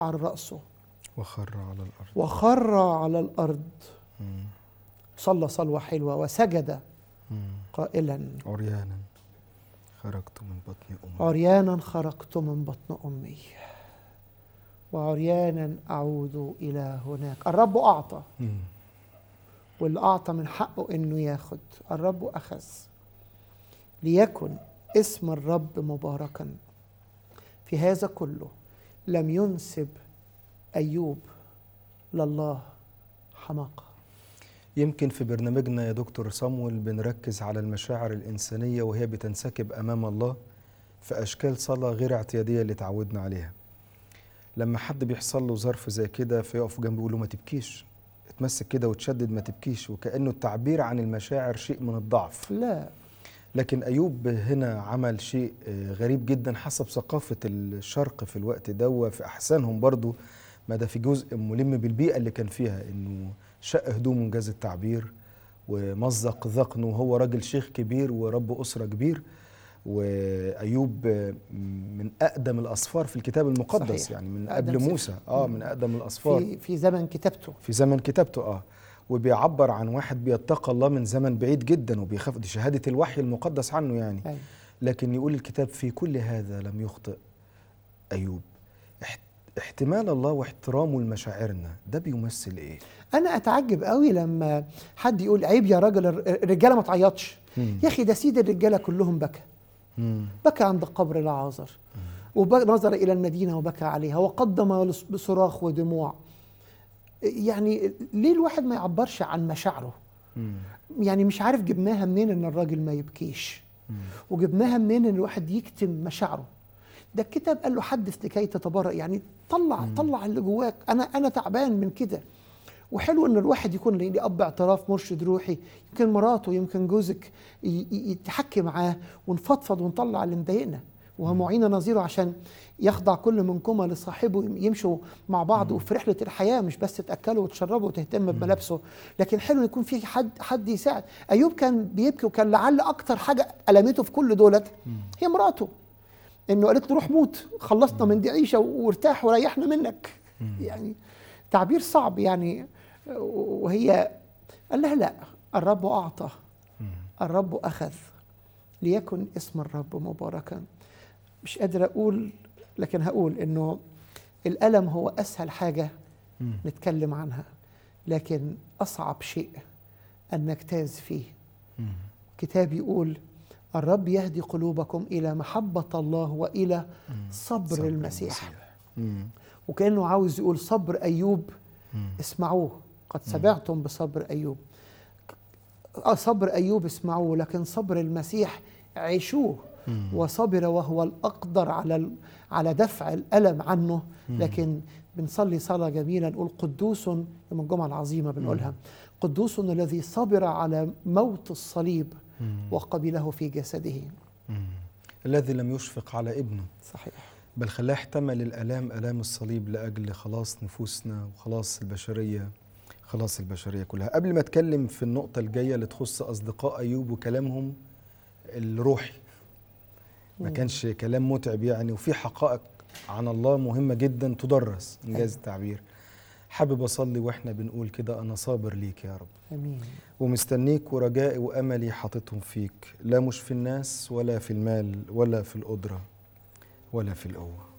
عن رأسه وخر على الأرض وخر على الأرض مم. صلى صلوة حلوة وسجد مم. قائلا عريانا خرجت من بطن أمي عريانا خرجت من بطن أمي وعريانا أعود إلى هناك الرب أعطى مم. واللي أعطى من حقه إنه ياخد الرب أخذ ليكن اسم الرب مباركا في هذا كله لم ينسب أيوب لله حماقة يمكن في برنامجنا يا دكتور صامويل بنركز على المشاعر الإنسانية وهي بتنسكب أمام الله في أشكال صلاة غير اعتيادية اللي تعودنا عليها لما حد بيحصل له ظرف زي كده فيقف جنبه يقول له ما تبكيش اتمسك كده وتشدد ما تبكيش وكأنه التعبير عن المشاعر شيء من الضعف لا لكن أيوب هنا عمل شيء آه، غريب جدا حسب ثقافة الشرق في الوقت ده وفي أحسانهم برضو ما ده في جزء ملم بالبيئة اللي كان فيها إنه شق هدومه إنجاز التعبير ومزق ذقنه وهو راجل شيخ كبير ورب أسرة كبير وأيوب آه، من أقدم الأصفار في الكتاب المقدس صحيح. يعني من أقدم قبل سفر. موسى آه من أقدم الأصفار في في زمن كتابته في زمن كتابته اه وبيعبر عن واحد بيتقى الله من زمن بعيد جدا وبيخاف دي شهاده الوحي المقدس عنه يعني أيوة. لكن يقول الكتاب في كل هذا لم يخطئ ايوب احت- احتمال الله واحترامه لمشاعرنا ده بيمثل ايه؟ انا اتعجب قوي لما حد يقول عيب يا راجل الر- الرجاله ما تعيطش مم. يا اخي ده سيد الرجاله كلهم بكى مم. بكى عند قبر العازر ونظر الى المدينه وبكى عليها وقدم لص- بصراخ ودموع يعني ليه الواحد ما يعبرش عن مشاعره مم. يعني مش عارف جبناها منين ان الراجل ما يبكيش مم. وجبناها منين ان الواحد يكتم مشاعره ده الكتاب قال له حدث لكي تتبرأ يعني طلع طلع اللي جواك انا انا تعبان من كده وحلو ان الواحد يكون ليه اب اعتراف مرشد روحي يمكن مراته يمكن جوزك ي- ي- يتحكي معاه ونفضفض ونطلع اللي مضايقنا وهو معين نظيره عشان يخضع كل منكما لصاحبه يمشوا مع بعض وفي رحله الحياه مش بس تاكلوا وتشربوا وتهتم بملابسه لكن حلو يكون في حد حد يساعد ايوب كان بيبكي وكان لعل اكتر حاجه المته في كل دولت هي مراته انه قالت له روح موت خلصنا من دي عيشه وارتاح وريحنا منك يعني تعبير صعب يعني وهي قال لها لا الرب اعطى الرب اخذ ليكن اسم الرب مباركا مش قادر اقول لكن هقول انه الالم هو اسهل حاجه مم. نتكلم عنها لكن اصعب شيء ان نجتاز فيه مم. كتاب يقول الرب يهدي قلوبكم الى محبه الله والى صبر, صبر المسيح مم. وكانه عاوز يقول صبر ايوب مم. اسمعوه قد سمعتم بصبر ايوب آه، صبر ايوب اسمعوه لكن صبر المسيح عيشوه مم. وصبر وهو الاقدر على ال- على دفع الالم عنه لكن بنصلي صلاه جميله نقول قدوس يوم الجمعه العظيمه بنقولها قدوس الذي صبر على موت الصليب مم. وقبله في جسده مم. الذي لم يشفق على ابنه صحيح بل خلاه احتمل الآلام آلام الصليب لأجل خلاص نفوسنا وخلاص البشرية خلاص البشرية كلها قبل ما أتكلم في النقطة الجاية اللي تخص أصدقاء أيوب وكلامهم الروحي ما مم. كانش كلام متعب يعني وفي حقائق عن الله مهمة جدا تدرس إنجاز التعبير حابب أصلي وإحنا بنقول كده أنا صابر ليك يا رب امين ومستنيك ورجائي واملي حاططهم فيك لا مش في الناس ولا في المال ولا في القدره ولا في القوه